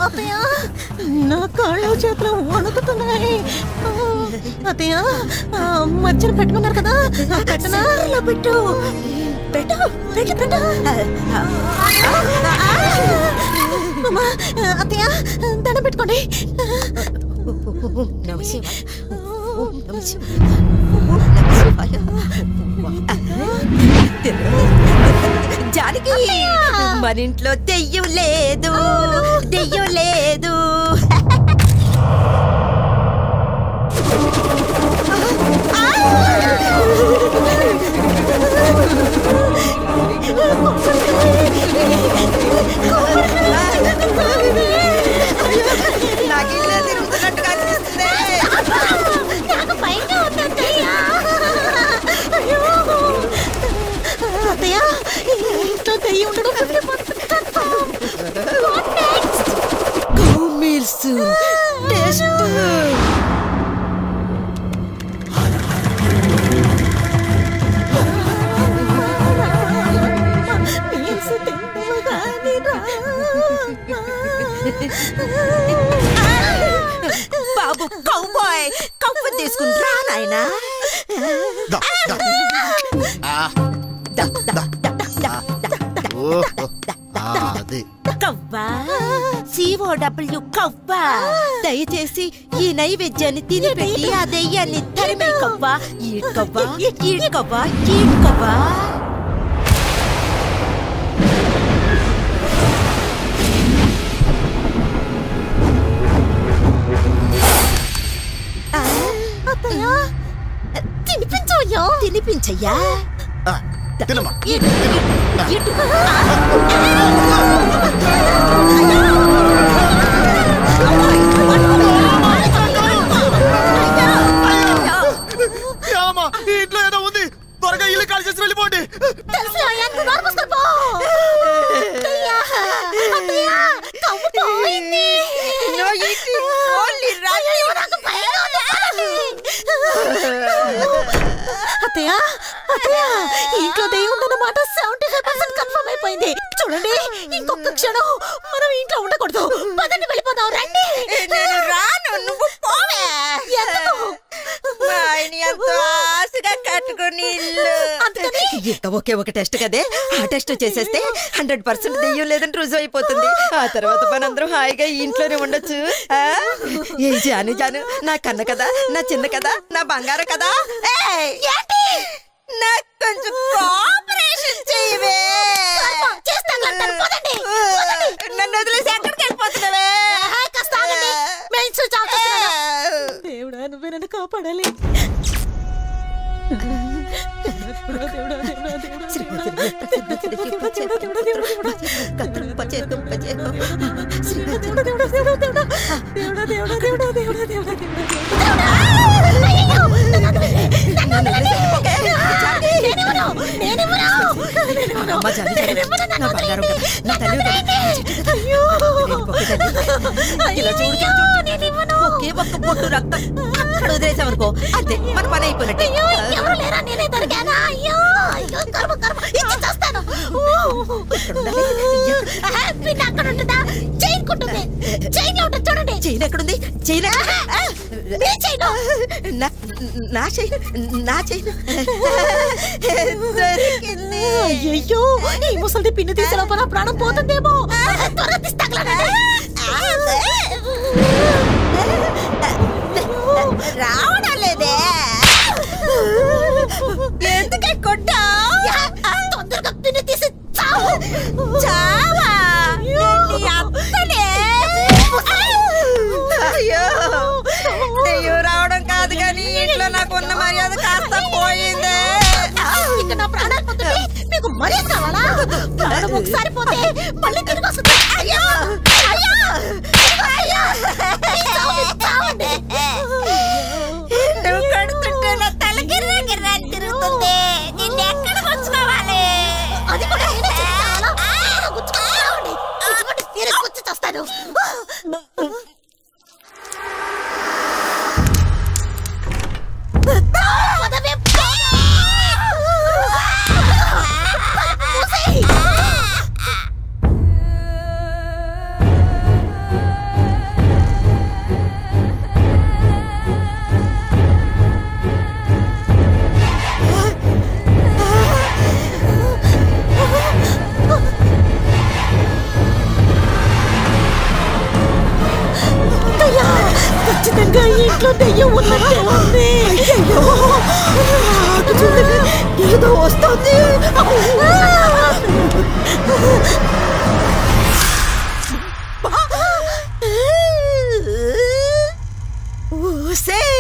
అత్తయ్య నా కాళ్ళు చేతులు వణుకుతున్నాయి ఆ, అత్తయ్య ఆ, మధ్యన పెట్టుకున్నారు కదా పెట్టనా పెట్టు పెట్టు పెట్టు పెట్టు అమ్మా, అత్తయ్య దండ పెట్టుకోండి జానకి మన ఇంట్లో దెయ్యం లేదు దెయ్యం లేదు నాకు ఇల్లే తిరుగుతున్నట్టుగా అనిపిస్తుంది నాకు భయంగా ఉంది అత్తయ్య అయ్యో అత్తయ్య ఈ ఇంట్లో దెయ్యం ఉండడం fifty percent confirm what next go meals taste meals తింటావా కానీ రా బాబు కౌబాయ్ కవ్వ తీసుకుని రా నాయనా దా, దా. ఆ, దా, దా, దా, దా, దా, దా. ఓహో. ఆ, అది కవ్వా సిఓడబ్ల్యూ కవ్వా దయచేసి ఈ నైవేద్యాన్ని తినిపెట్టి ఆ దెయ్యాన్ని తరిమే కవ్వా ఈ కవ్వా ఈ కవ్వా ఈ కవ్వా అత్తయ్య తినిపించవయ్యో తినిపించయ్యా ఆ, తినమ్మా ఇటు, ఇటు, ఇటు. ఏమమ్మా, ఈ ఇంట్లో ఏదో ఉంది త్వరగా ఇల్లు కాల్ చేసి వెళ్ళిపోండి తెలుసు ఎంత నోరు మూసుకొని పో అత్తయ్య అత్తయ్య కవ్వు పోయింది No eating, only running. నాకు భయంగా ఉంది అత్తయ్య అత్తయ్య ఈ ఇంట్లో దెయ్యం ఉందన్నమాట సెవెంటీ ఫైవ్ పర్సెంట్ కన్ఫర్మ్ అయిపోయింది చూడండి ఇంకొక క్షణం మనం ఇంట్లో ఉండకూడదు పదండి వెళ్ళిపోదాం రండి నేను రాను నువ్వు పోవే ఎందుకు? మా ఆయన ఎంతో ఆశగా కట్టుకుని ఇల్లు అందుకని? ఇంత ఒకే ఒక టెస్ట్ కదే ఆ టెస్ట్ చేసేస్తే హండ్రెడ్ పర్సెంట్ దెయ్యం లేదని రుజువు అయిపోతుంది ఆ తర్వాత మనందరం హాయిగా ఈ ఇంట్లోనే ఉండొచ్చు ఆ? ఏం జాను జాను నా కన్న కదా నా చిన్న కదా నా బంగారం కదా ఏయ్! నాకు కొంచెం కోఆపరేషన్ చేయవే చేస్తాను అంటారు పదండి నన్ను వదిలేసి ఎక్కడికి వెళ్ళిపోతున్నావే ఆహా, కాస్త ఆగండి. మెయిన్ స్విచ్ ఆఫ్ చేస్తున్నాను. దేవుడా నువ్వే నన్ను కాపాడాలి అమ్మ జాను, జాను, నా బంగారం కదా, నా తల్లి కదా, వెళ్ళిపోకే తల్లి. ఇలా చూడు చూడు, చూడు. ఒకే ఒక్క బొట్టు రక్తం అక్కడ వదిలేసామనుకో అంతే మన పని అయిపోయినట్టే అయ్యో ఎవరు లేరా నేనే దొరికానా అయ్యో అయ్యో కర్మ కర్మ ఇచ్చి చేస్తాను పిన్ అక్కడ ఉంటుందా చైన్ కుంటుంది చైన్ లో ఉంటుంది చూడండి చైన్ ఎక్కడుంది చైన్ ఎక్కడ? ఆ, మీ చైన్ నా- నా చైన్ నా చైన్ దొరికింది అయ్యో ఈ ముసలిది పిన్ను తీసే లోపల ప్రాణం పోతుందేమో త్వరగా తీసి తగలనండి. రావడం లేదే ఎందుకే కొట్టా తొందరగా పిన్ను తీసి చావు చావా నేను నీ అత్తనే అయ్యో దెయ్యం రావడం కాదు కానీ ఇంట్లో నాకు ఉన్న మర్యాద కాస్త పోయిందే ఇక నా ప్రాణాలు పోతుంటే మీకు మర్యాద కావాలా ప్రాణం ఒకసారి పోతే మళ్ళీ తిరిగి వస్తుంది అయ్యో అయ్యో అయ్యో చావండి, చావండి. నువ్వు కడుతుంటే నా తల గిర్రా గిర్రా అని తిరుగుతుంది నిన్ను ఎక్కడ వచ్చుకోవాలి అది కూడా నేనే చేస్తాను. గుచ్చుకొని చావండి. గుచ్చుకొని తీరి గుచ్చి చేస్తాను పదవే పద. మూసేయ్. ఇంట్లో దెయ్యం ఉన్నట్టే ఉంది అయ్యో అటు చూడండి ఏదో వస్తుంది ఊసే